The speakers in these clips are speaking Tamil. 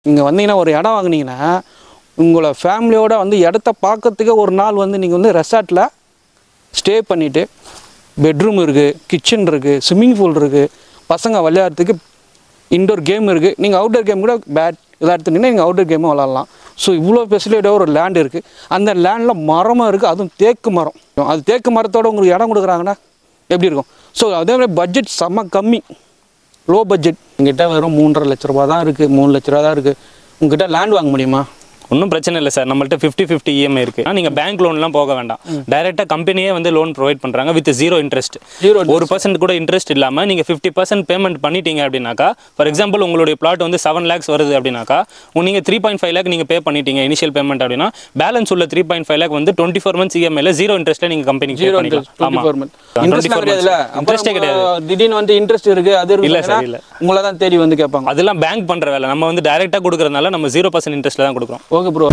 இங்கே வந்தீங்கன்னா ஒரு இடம் வாங்குனீங்கன்னா உங்களை ஃபேமிலியோட வந்து இடத்த பார்க்கறதுக்கே ஒரு நாள் வந்து நீங்கள் வந்து ரெசார்ட்டில் ஸ்டே பண்ணிவிட்டு பெட்ரூம் இருக்குது கிச்சன் இருக்குது ஸ்விம்மிங் பூல் இருக்குது பசங்க விளையாடுறதுக்கு இன்டோர் கேம் இருக்குது நீங்கள் அவுட்டோர் கேம் கூட பேட் இதாக எடுத்துட்டீங்கன்னா நீங்கள் அவுட்டோர் கேமும் விளாட்லாம் ஸோ இவ்வளோ ஃபெசிலிட்டியாக ஒரு லேண்ட் இருக்குது அந்த லேண்டில் மரமும் இருக்குது அதுவும் தேக்கு மரம் அது தேக்கு மரத்தோட உங்களுக்கு இடம் கொடுக்குறாங்கன்னா எப்படி இருக்கும் ஸோ அதே மாதிரி பட்ஜெட் செம்ம கம்மி லோ பட்ஜெட் உங்ககிட்ட வெறும் மூன்றரை லட்ச ரூபா தான் இருக்குது மூணு லட்ச ரூபா தான் இருக்குது உங்ககிட்ட லேண்ட் வாங்க முடியுமா ஒன்றும் பிரச்சனை இல்லை சார் நம்மள்ட்ட ஃபிஃப்டி ஃபிஃப்டி இஎம்ஐ இருக்கு ஆனா, நீங்க பேங்க் லோன்லாம் போக வேண்டாம் டைரெக்டாக கம்பெனியே வந்து லோன் ப்ரொவைட் பண்றாங்க வித் ஜீரோ இன்ட்ரெஸ்ட் Zero ஒரு பர்சன்ட் கூட இன்ட்ரெஸ்ட் இல்லாம நீங்க ஃபிஃப்டி பர்சன்ட் பேமெண்ட் பண்ணிட்டீங்க அப்படின்னாக்கா ஃபார் எக்ஸாம்பிள் உங்களுடைய பிளாட் வந்து செவன் லேக்ஸ் வருது அப்படின்னாக்கா உங்க- நீங்க த்ரீ பாயிண்ட் ஃபைவ் லேக் நீங்க பே பண்ணிட்டீங்க இனிஷியல் பேமெண்ட் அப்படின்னா பேலன்ஸ் உள்ள த்ரீ பாயிண்ட் ஃபைவ் லேக் வந்து டுவெண்ட்டி ஃபோர் மந்த்ஸ் இஎம்ஐல ஜீரோ இன்ட்ரெஸ்ட்ல நீங்க கம்பெனிக்கு ஜீரோ பே இன்ட்ரெஸ்ட் பண்ணிக்கலாம் டுவெண்ட்டி ஃபோர் மந்த் இன்ட்ரெஸ்ட் கிடையாதுல்ல இன்ட்ரெஸ்டே கிடையாது திடீர்னு வந்து இன்ட்ரெஸ்ட் இருக்குது அது இல்ல இருக்கு sir, இல்ல. உங்களை தான் தேடி வந்து கேட்பாங்க அதெல்லாம் பேங்க் பண்ற வேலை நம்ம வந்து டைரெக்டாக கொடுக்கறதுனால நம்ம ஜீரோ பர்சன்ட் இன்ட்ரெஸ்ட்ல தான் கொடுக்குறோம் okay bro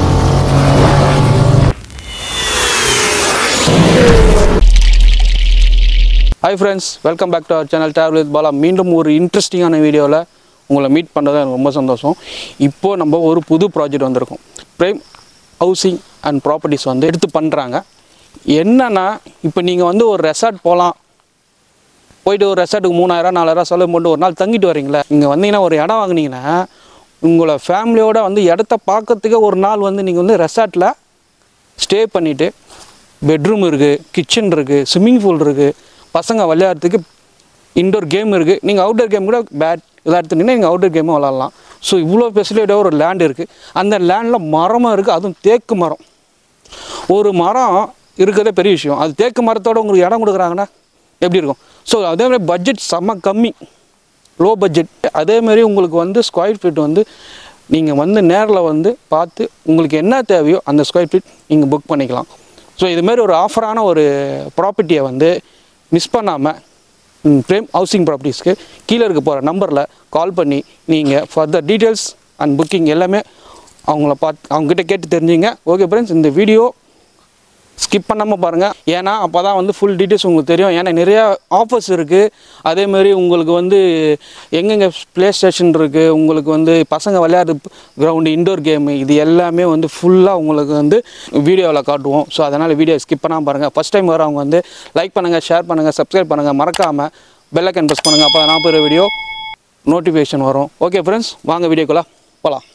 hi friends welcome back to our channel travel with Bala மீண்டும் ஒரு இன்ட்ரெஸ்டிங்கான வீடியோவில் உங்களை மீட் பண்ணுறது எனக்கு ரொம்ப சந்தோஷம் இப்போது நம்ம ஒரு புது ப்ராஜெக்ட் வந்திருக்கோம் பிரேம் ஹவுசிங் அண்ட் ப்ராப்பர்ட்டிஸ் வந்து எடுத்து பண்ணுறாங்க என்னன்னா இப்போ நீங்கள் வந்து ஒரு ரெசார்ட் போகலாம் போயிட்டு ஒரு ரெசார்ட்டுக்கு மூணாயிரம் நாலாயிரம் செலவு போட்டு ஒரு நாள் தங்கிட்டு வரீங்களே இங்கே வந்தீங்கன்னா ஒரு இடம் வாங்குனீங்கன்னா உங்களை ஃபேமிலியோட வந்து இடத்த பார்க்கறதுக்கே ஒரு நாள் வந்து நீங்கள் வந்து ரெசார்ட்டில் ஸ்டே பண்ணிவிட்டு பெட்ரூம் இருக்குது கிச்சன் இருக்குது ஸ்விம்மிங் பூல் இருக்குது பசங்க விளையாடுறதுக்கு இன்டோர் கேம் இருக்குது நீங்கள் அவுட்டோர் கேம் கூட பேட் இதாக எடுத்துட்டீங்கன்னா நீங்கள் அவுட்டோர் கேமும் விளாட்லாம் ஸோ இவ்வளோ ஃபெசிலிட்டியாக ஒரு லேண்ட் இருக்குது அந்த லேண்டில் மரமும் இருக்குது அதுவும் தேக்கு மரம் ஒரு மரம் இருக்கிறதே பெரிய விஷயம் அது தேக்கு மரத்தோட உங்களுக்கு இடம் கொடுக்குறாங்கன்னா எப்படி இருக்கும் ஸோ அதே மாதிரி பட்ஜெட் செம்ம கம்மி லோ பட்ஜெட் அதே மாதிரி உங்களுக்கு வந்து ஸ்கொயர் ஃபீட் வந்து நீங்கள் வந்து நேரில் வந்து பார்த்து உங்களுக்கு என்ன தேவையோ அந்த ஸ்கொயர் ஃபீட் நீங்கள் புக் பண்ணிக்கலாம் ஸோ இதுமாரி ஒரு ஆஃபரான ஒரு ப்ராப்பர்ட்டியை வந்து மிஸ் பண்ணாமல் பிரேம் ஹவுசிங் ப்ராப்பர்ட்டிஸ்க்கு கீழே இருக்க போகிற நம்பரில் கால் பண்ணி நீங்கள் ஃபர்தர் டீட்டெயில்ஸ் அண்ட் புக்கிங் எல்லாமே அவங்கள பார்த்து அவங்ககிட்ட கேட்டு தெரிஞ்சுங்க ஓகே ஃப்ரெண்ட்ஸ் இந்த வீடியோ ஸ்கிப் பண்ணாமல் பாருங்கள் ஏன்னா அப்போ தான் வந்து ஃபுல் டீட்டெயில்ஸ் உங்களுக்கு தெரியும் ஏன்னா நிறையா ஆஃபர்ஸ் இருக்குது அதேமாரி உங்களுக்கு வந்து எங்கெங்கே ப்ளே ஸ்டேஷன் இருக்குது உங்களுக்கு வந்து பசங்க விளையாடு கிரவுண்டு இன்டோர் கேமு இது எல்லாமே வந்து ஃபுல்லாக உங்களுக்கு வந்து வீடியோவில் காட்டுவோம் ஸோ அதனால் வீடியோ ஸ்கிப் பண்ணாமல் பாருங்கள் ஃபஸ்ட் டைம் வரவங்க வந்து லைக் பண்ணுங்கள் ஷேர் பண்ணுங்கள் சப்ஸ்கிரைப் பண்ணுங்கள் மறக்காமல் பெல்லைக்கன் ப்ரெஸ் பண்ணுங்கள் அப்போ நான் போகிற வீடியோ நோட்டிஃபிகேஷன் வரும் ஓகே ஃப்ரெண்ட்ஸ் வாங்க வீடியோக்குள்ளே போகலாம்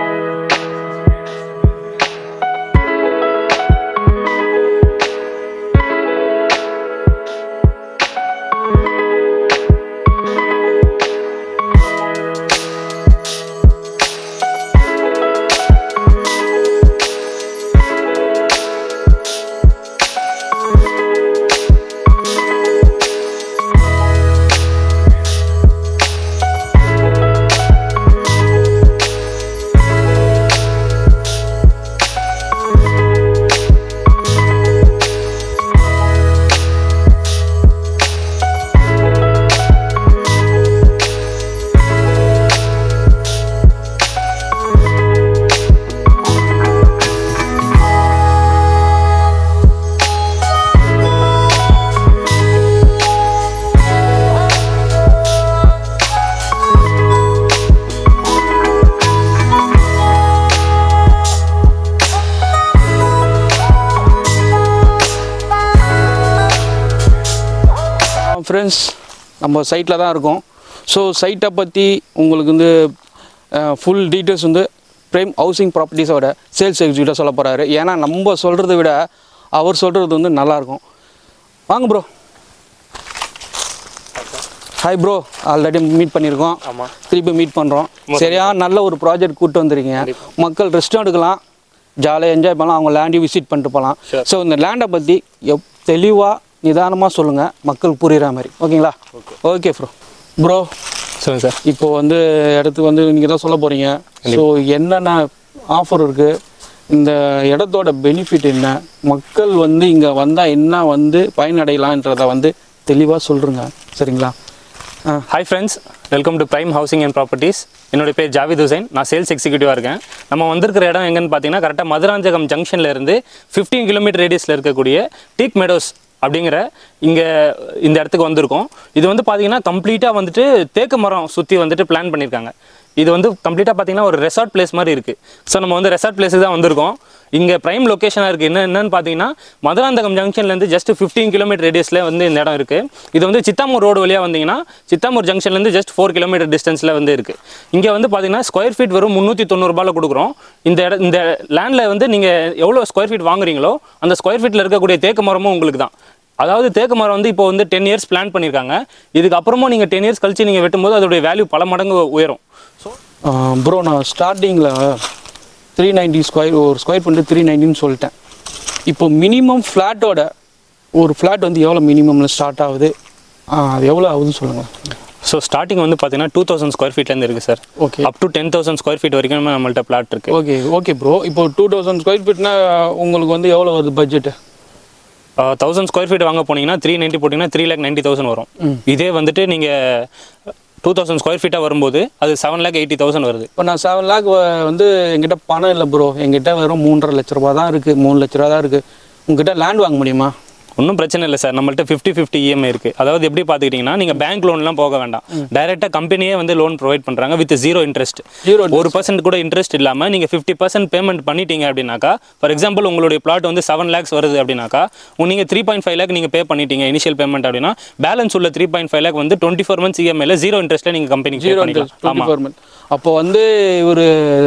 ஃப்ரெண்ட்ஸ் நம்ம சைட்டில் தான் இருக்கோம் ஸோ சைட்டை பற்றி உங்களுக்கு வந்து ஃபுல் டீட்டெயில்ஸ் வந்து பிரேம் ஹவுசிங் ப்ராப்பர்ட்டிஸோட சேல்ஸ் எக்ஸிக்யூட்டிவ் சொல்ல போகிறாரு ஏன்னா நம்ம சொல்கிறத விட அவர் சொல்கிறது வந்து நல்லாயிருக்கும் வாங்க bro hi bro already meet பண்ணியிருக்கோம் ஆமாம் திருப்பி மீட் பண்ணுறோம் சரியா நல்ல ஒரு ப்ராஜெக்ட் கூப்பிட்டு வந்திருக்கீங்க மக்கள் ரெஸ்ட் எடுக்கலாம் ஜாலியாக என்ஜாய் பண்ணலாம் அவங்க லேண்டையும் விசிட் பண்ணிட்டு போகலாம் ஸோ இந்த லேண்டை பற்றி எப் தெளிவாக நிதானமாக சொல்லுங்கள் மக்கள் புரிகிற மாதிரி ஓகேங்களா ஓகே ப்ரோ ப்ரோ சொல்லுங்கள் சார் இப்போ வந்து இடத்துக்கு வந்து நீங்கள் தான் சொல்ல போகிறீங்க ஸோ என்னென்ன ஆஃபர் இருக்குது இந்த இடத்தோட பெனிஃபிட் என்ன மக்கள் வந்து இங்கே வந்தால் என்ன வந்து பயனடையலான்றதை வந்து தெளிவாக சொல்கிறேங்க சரிங்களா ah hi friends welcome to prime housing and properties என்னோட பேர் ஜாவித் ஹுசைன் நான் சேல்ஸ் எக்ஸிக்யூட்டிவாக இருக்கேன் நம்ம வந்திருக்கிற இடம் எங்கன்னு பார்த்தீங்கன்னா கரெக்டாக மதுராந்தகம் ஜங்ஷன்ல இருந்து ஃபிஃப்டீன் கிலோமீட்டர் ரேடியஸில் இருக்கக்கூடிய டீக் மெடோஸ் அப்படிங்கிற இங்கே இந்த இடத்துக்கு வந்திருக்கோம் இது வந்து பார்த்தீங்கன்னா கம்ப்ளீட்டாக வந்துட்டு தேக்கு மரம் சுற்றி வந்துட்டு பிளான் பண்ணியிருக்காங்க இது வந்து கம்ப்ளீட்டாக பார்த்தீங்கன்னா ஒரு ரெசார்ட் பிளேஸ் மாதிரி இருக்குது ஸோ நம்ம வந்து ரெசார்ட் பிளேஸுக்கு தான் வந்திருக்கோம் இங்கே ப்ரைம் லொக்கேஷனாக இருக்குது என்ன என்னன்னு பார்த்தீங்கன்னா மதுராந்தகம் ஜங்ஷன்லேருந்து ஜஸ்ட் ஃபிஃப்டீன் கிலோமீட்டர் ரேடியஸில் வந்து இந்த இடம் இருக்குது இது வந்து சித்தாமூர் ரோடு வழியாக வந்தீங்கன்னா சித்தாமூர் ஜங்ஷன்லேருந்து ஜஸ்ட் ஃபோர் கிலோமீட்டர் டிஸ்டன்ஸில் வந்து இருக்குது இங்கே வந்து பார்த்தீங்கன்னா ஸ்கொயர் ஃபீட் வெறும் முந்நூற்றி தொண்ணூறுபாயில் கொடுக்குறோம் இந்த இட இந்த லேண்டில் வந்து நீங்கள் எவ்வளோ ஸ்கொயர் ஃபீட் வாங்குறீங்களோ அந்த ஸ்கொயர் ஃபீட்டில் இருக்கக்கூடிய தேக்கு மரமும் உங்களுக்கு தான் அதாவது தேக்கு மரம் வந்து இப்போ வந்து டென் இயர்ஸ் பிளான் பண்ணியிருக்காங்க இதுக்கு அப்புறமும் நீங்கள் டென் இயர்ஸ் கழிச்சு நீங்கள் வெட்டும்போது அதோடைய வேல்யூ பல மடங்கு உயரும் ஸோ ப்ரோ நான் ஸ்டார்டிங்கில் த்ரீ நைன்ட்டி ஸ்கொயர் ஒரு ஸ்கொயர் ஃபீட் த்ரீ நைன்ட்டின்னு சொல்லிட்டேன் இப்போ மினிமம் ஃப்ளாட்டோட ஒரு ஃப்ளாட் வந்து எவ்வளோ மினிமமில் ஸ்டார்ட் ஆகுது ஆ, அது எவ்வளோ ஆகுதுன்னு சொல்லுங்கள் ஸோ ஸ்டார்டிங் வந்து பார்த்தீங்கன்னா டூ தௌசண்ட் ஸ்கொயர் ஃபீட்லேருந்து இருக்குது sir okay up to ten thousand square feet வரைக்கும் நம்மள்ட்ட பிளாட் இருக்குது ஓகே ஓகே ப்ரோ இப்போ டூ தௌசண்ட் ஸ்கொயர் ஃபீட்னா உங்களுக்கு வந்து எவ்வளோ வருது பட்ஜெட்டு தௌசண்ட் ஸ்கொயர் ஃபீட் வாங்க போனீங்கன்னா த்ரீ நைன்ட்டி போட்டிங்கன்னா த்ரீ லேக் நைன்ட்டி தௌசண்ட் வரும் இதே வந்துட்டு நீங்கள் டூ தௌசண்ட் ஸ்கொயர் ஃபீட்டாக வரும்போது அது செவன் லேக் எயிட்டி தௌசண்ட் வருது இப்போ நான் செவன் லேக் வந்து எங்கிட்ட பணம் இல்லை ப்ரோ எங்கிட்ட வெறும் மூன்றரை லட்ச ரூபா தான் இருக்குது மூணு லட்ச ரூபா தான் இருக்குது உங்ககிட்ட லேண்ட் வாங்க முடியுமா ஒன்றும் பிரச்சனை இல்லை சார் நம்மள்ட்ட ஃபிஃப்டி ஃபிஃப்டி இஎம்ஐ இருக்குது அதாவது எப்படி பார்த்துக்கிட்டிங்கன்னா நீங்கள் பேங்க் லோன்லாம் போக வேண்டாம் டைரெக்டாக கம்பெனியே வந்து லோன் ப்ரொவைட் பண்ணுறாங்க வித் ஜீரோ இன்ட்ரெஸ்ட் ஜீரோ ஒரு பர்சன்ட் கூட இன்ட்ரெஸ்ட் இல்லாமல் நீங்கள் ஃபிஃப்டி பர்சன்ட் பேமெண்ட் பண்ணிட்டீங்க அப்படின்னாக்கா ஃபார் எக்ஸாம்பிள் உங்களுடைய பிளாட் வந்து செவன் லேக்ஸ் வருது அப்படின்னாக்கா நீங்கள் த்ரீ பாயிண்ட் ஃபைவ் லேக் நீங்கள் பே பண்ணிட்டீங்க இனிஷியல் பேமெண்ட் அப்படின்னா பேலன்ஸ் உள்ள த்ரீ பாயிண்ட் ஃபைவ் லேக் வந்து டுவெண்ட்டி ஃபோர் மந்த்ஸ் இஎம்ஐல ஜீரோ இன்ட்ரெஸ்ட்டில் நீங்கள் கம்பெனிக்கு பே ஜீரோ பண்ணிக்கலாம் டுவெண்ட்டி ஆமாம் ஃபோர் மந்த் அப்போ வந்து இவர்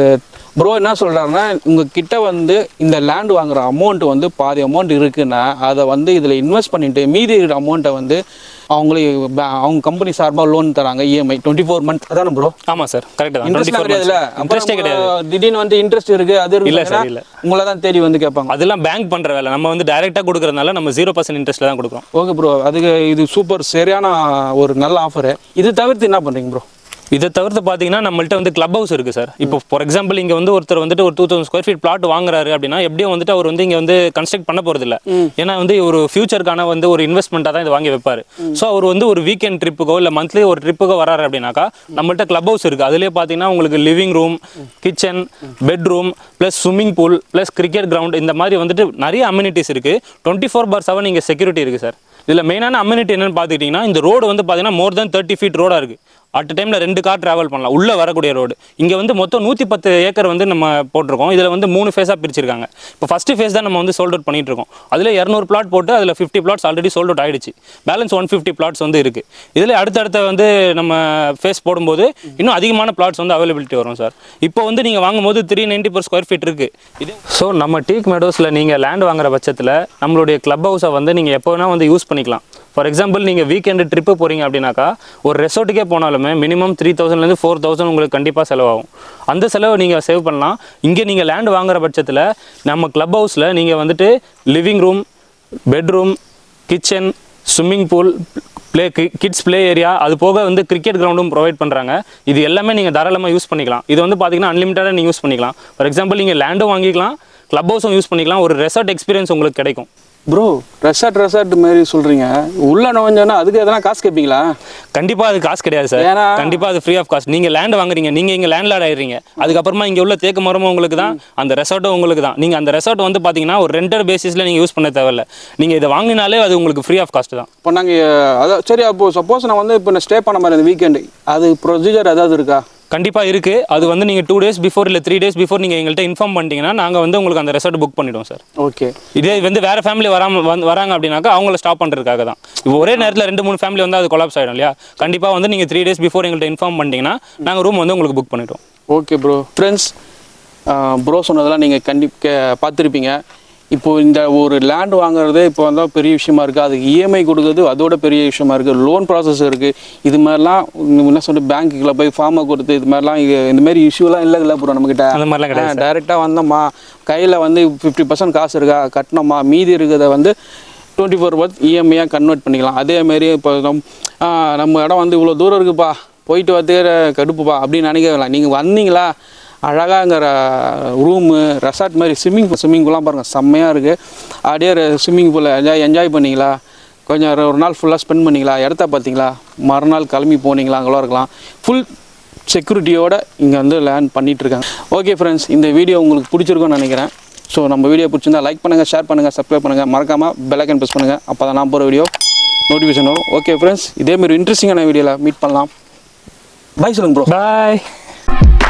ப்ரோ என்ன சொல்கிறாருன்னா உங்கள் கிட்ட வந்து இந்த லேண்ட் வாங்குற அமௌண்ட் வந்து பாதி அமௌண்ட் இருக்குன்னா அதை வந்து இதில் இன்வெஸ்ட் பண்ணிட்டு மீதி இருக்கிற அமௌண்ட்டை வந்து அவங்களே பே- அவங்க கம்பெனி சார்பாக லோன் தராங்க இஎம்ஐ டுவெண்ட்டி ஃபோர் மந்த் அதானே ப்ரோ ஆமாம் சார் கரெக்ட் தான் இன்ட்ரெஸ்ட் டுவெண்ட்டி கிடையாதுல்ல இன்ட்ரெஸ்டே கிடையாது அப்புறம் திடீர்னு வந்து இன்ட்ரெஸ்ட் இருக்கு அது இல்ல இருக்கு sir, இல்ல. உங்களை தான் தேடி வந்து கேட்பாங்க அதெல்லாம் பேங்க் பண்ணுற வேலை நம்ம வந்து டைரெக்டாக கொடுக்குறதுனால நம்ம ஜீரோ பர்சன்ட் இன்ட்ரெஸ்ட்டில் தான் கொடுக்குறோம் ஓகே ப்ரோ அதுக்கு இது சூப்பர் சரியான ஒரு நல்ல ஆஃபரு இது தவிர்த்து என்ன பண்ணுறீங்க ப்ரோ இதை தவிர்த்து பார்த்தீங்கன்னா நம்மள்ட்ட வந்து கிளப் ஹவுஸ் இருக்குது சார் இப்போ ஃபார் எக்ஸாம்பிள் இங்கே வந்து ஒருத்தர் வந்துட்டு ஒரு two thousand square feet flat வாங்குறாரு அப்படின்னா எப்படியும் வந்துட்டு அவர் வந்து இங்கே வந்து கன்ஸ்ட்ரக்ட் பண்ண போகிறது இல்லை ஏன்னா வந்து ஒரு ஃபியூச்சருக்கான வந்து ஒரு இன்வெஸ்ட்மெண்ட்டாக தான் இது வாங்கி வைப்பார் ஸோ அவர் வந்து ஒரு வீக்கெண்ட் ட்ரிப்புக்கோ இல்லை மந்த்லி ஒரு ட்ரிப்புக்கோ வராரு அப்படின்னாக்கா நம்மள்ட்ட கிளப் ஹவுஸ் இருக்குது அதுலேயே பார்த்தீங்கன்னா உங்களுக்கு living room kitchen bedroom plus swimming pool plus cricket ground இந்த மாதிரி வந்துட்டு நிறைய அம்யூனிட்டிஸ் இருக்குது டுவெண்ட்டி ஃபோர் பார் செவன் இங்கே செக்யூரிட்டி இருக்குது சார் இதில் மெயினான அம்யூனிட்டி என்னன்னு பார்த்துக்கிட்டிங்கன்னா இந்த ரோடு வந்து பார்த்தீங்கன்னா மோர் தென் தேர்ட்டி ஃபீட் ரோடாக இருக்குது அட் டைமில் ரெண்டு கார் டிராவல் பண்ணலாம் உள்ளே வரக்கூடிய ரோடு இங்கே வந்து மொத்தம் நூற்றி பத்து ஏக்கர் வந்து நம்ம போட்டிருக்கோம் இதில் வந்து மூணு ஃபேஸாக பிரிச்சிருக்காங்க இப்போ ஃபஸ்ட்டு ஃபேஸ் தான் நம்ம வந்து சோல்ட் அவுட் பண்ணிட்டு இருக்கோம் அதில் இரநூறு பிளாட் போட்டு அதில் fifty flats already sold out ஆயிடுச்சு பேலன்ஸ் ஒன் ஃபிஃப்டி பிளாட்ஸ் வந்து இருக்குது இதில் அடுத்தடுத்த வந்து நம்ம ஃபேஸ் போடும்போது இன்னும் அதிகமான பிளாட்ஸ் வந்து அவைலபிலிட்டி வரும் சார் இப்போ வந்து நீங்கள் வாங்கும்போது three ninety per square feet இருக்குது இது ஸோ நம்ம டீக் மெடோஸில் நீங்கள் லேண்ட் வாங்குற பட்சத்தில் நம்மளுடைய கிளப் ஹவுஸை வந்து நீங்கள் எப்போ வேணால் வந்து யூஸ் பண்ணிக்கலாம் ஃபார் எக்ஸாம்பிள் நீங்கள் வீக்கெண்டு ட்ரிப்பு போகிறீங்க அப்படின்னாக்கா ஒரு ரெசார்ட்டுக்கே போனாலுமே மினிமம் த்ரீ தௌசண்ட்லேருந்து ஃபோர் தௌசண்ட் உங்களுக்கு கண்டிப்பாக செலவாகும் அந்த செலவை நீங்கள் சேவ் பண்ணலாம் இங்கே நீங்கள் லேண்ட் வாங்குற பட்சத்தில் நம்ம கிளப் ஹவுஸில் நீங்கள் வந்துட்டு living room bedroom kitchen swimming pool play kids play area அது போக வந்து கிரிக்கெட் கிரவுண்டும் ப்ரொவைட் பண்ணுறாங்க இது எல்லாமே நீங்கள் தாராளமாக யூஸ் பண்ணிக்கலாம் இது வந்து பார்த்தீங்கன்னா அன்லிமிட்டடாக நீங்கள் யூஸ் பண்ணிக்கலாம் ஃபார் எக்ஸாம்பிள் நீங்கள் லேண்டும் வாங்கிக்கலாம் கிளப் ஹவுஸும் யூஸ் பண்ணிக்கலாம் ஒரு ரெசார்ட் எக்ஸ்பீரியன்ஸ் உங்களுக்கு கிடைக்கும் ப்ரோ ரெசார்ட் ரெசார்ட் மாதிரி சொல்கிறீங்க உள்ள நுழைஞ்சோன்னா அதுக்கு எதனா காசு கேட்பீங்களா கண்டிப்பா அது காசு கிடையாது சார் ஏன்னா- கண்டிப்பா அது ஃப்ரீ ஆஃப் காஸ்ட் நீங்க லேண்ட் வாங்குறீங்க நீங்க இங்க லேண்ட்லார்ட் ஆயிடுறீங்க அதுக்கப்புறமா இங்க உள்ள தேக்கு மரமும் உங்களுக்கு தான் அந்த ரெசார்ட்டும் உங்களுக்கு தான் நீங்க அந்த ரெசார்ட் வந்து பாத்தீங்கன்னா ஒரு ரெண்டர் பேசிஸ்ல நீங்க யூஸ் பண்ண தேவையில்ல நீங்க இதை வாங்கினாலே அது உங்களுக்கு ஃப்ரீ ஆஃப் காஸ்ட் தான் இப்போ நாங்கள் அதான் சரி அப்போ சப்போஸ் நான் வந்து இப்போ நான் ஸ்டே பண்ண மாதிரி இந்த வீக்கெண்டு அது ப்ரொசீஜர் ஏதாவது இருக்கா கண்டிப்பா இருக்கு அது வந்து நீங்க டூ டேஸ் பிஃபோர் இல்ல த்ரீ டேஸ் பிஃபோர் நீங்க எங்கள்கிட்ட இன்ஃபார்ம் பண்ணிட்டீங்கன்னா நாங்க வந்து உங்களுக்கு அந்த ரெசார்ட் புக் பண்ணிடுவோம் சார் ஓகே இதே வந்து வேற ஃபேமிலி வராம வந்து வராங்க அப்படின்னாக்கா அவங்கள ஸ்டாப் பண்றதுக்காக தான் இப்போ ஒரே நேரத்தில் ரெண்டு மூணு ஃபேமிலி வந்து அது கொலாப்ஸ் ஆயிடும் இல்லையா கண்டிப்பா வந்து நீங்க த்ரீ டேஸ் பிஃபோர் எங்கள்கிட்ட இன்ஃபார்ம் பண்ணிட்டீங்கன்னா நாங்க ரூம் வந்து உங்களுக்கு புக் பண்ணிட்டோம் ஓகே ப்ரோ ஃப்ரெண்ட்ஸ் ப்ரோ சொன்னதெல்லாம் நீங்கள் கண்டிப்பாக பார்த்துருப்பீங்க இப்போ இந்த ஒரு லேண்ட் வாங்குறது இப்போ வந்து பெரிய விஷயமா இருக்குது அதுக்கு இஎம்ஐ கொடுக்குறது அதோட பெரிய விஷயமா இருக்குது லோன் ப்ராசஸ் இருக்குது இது மாதிரிலாம் நீங்க என்ன சொல்லிட்டு பேங்க்குள்ள போய் ஃபார்மை கொடுத்து இது மாதிரிலாம் இது- இந்த மாதிரி இஷ்யூலாம் இல்லை இல்லை ப்ரோ நம்மக்கிட்ட அந்த மாதிரிலாம் கிடையாது டைரெக்டாக வந்தோம்மா கையில் வந்து ஃபிஃப்டி பர்சன்ட் காசு இருக்கா கட்டினோமா மீதி இருக்கிறத வந்து டுவெண்ட்டி ஃபோர் பர்த் இஎம்ஐயாக கன்வெர்ட் பண்ணிக்கலாம் அதேமாரி இப்போ நம் ஆ, நம்ம இடம் வந்து இவ்வளோ தூரம் இருக்குப்பா போயிட்டு வந்து கடுப்புப்பா அப்படின்னு நினைக்க வேணாம் நீங்கள் வந்தீங்களா அழகாங்கிற ரூமு ரெசார்ட் மாதிரி ஸ்விம்மிங் பூல் ஸ்விம்மிங் பூலாம் பாருங்கள் செம்மையாக இருக்குது அப்படியே ஸ்விம்மிங் பூலில் என்ஜாய் என்ஜாய் பண்ணீங்களா கொஞ்சம் ஒரு நாள் ஃபுல்லாக ஸ்பெண்ட் பண்ணீங்களா இடத்த பார்த்தீங்களா மறுநாள் கிளம்பி போனீங்களா அங்கெல்லாம் இருக்கலாம் ஃபுல் செக்யூரிட்டியோட இங்கே வந்து லேண்ட் பண்ணிட்டு இருக்காங்க ஓகே ஃப்ரெண்ட்ஸ் இந்த வீடியோ உங்களுக்கு பிடிச்சிருக்கும்னு நினைக்கிறேன் ஸோ நம்ம வீடியோ பிடிச்சிருந்தா லைக் பண்ணுங்கள் ஷேர் பண்ணுங்கள் சப்ஸ்கிரைப் பண்ணுங்கள் மறக்காமல் பெல்லைக்கன் ப்ரெஸ் பண்ணுங்கள் அப்போ தான் நான் போகிற வீடியோ நோட்டிஃபிகேஷன் வரும் ஓகே ஃப்ரெண்ட்ஸ் இதேமாரி இன்ட்ரெஸ்டிங்கான வீடியோவில் மீட் பண்ணலாம் பை சொல்லுங்க ப்ரோ பாய் பண்ணுங்கள்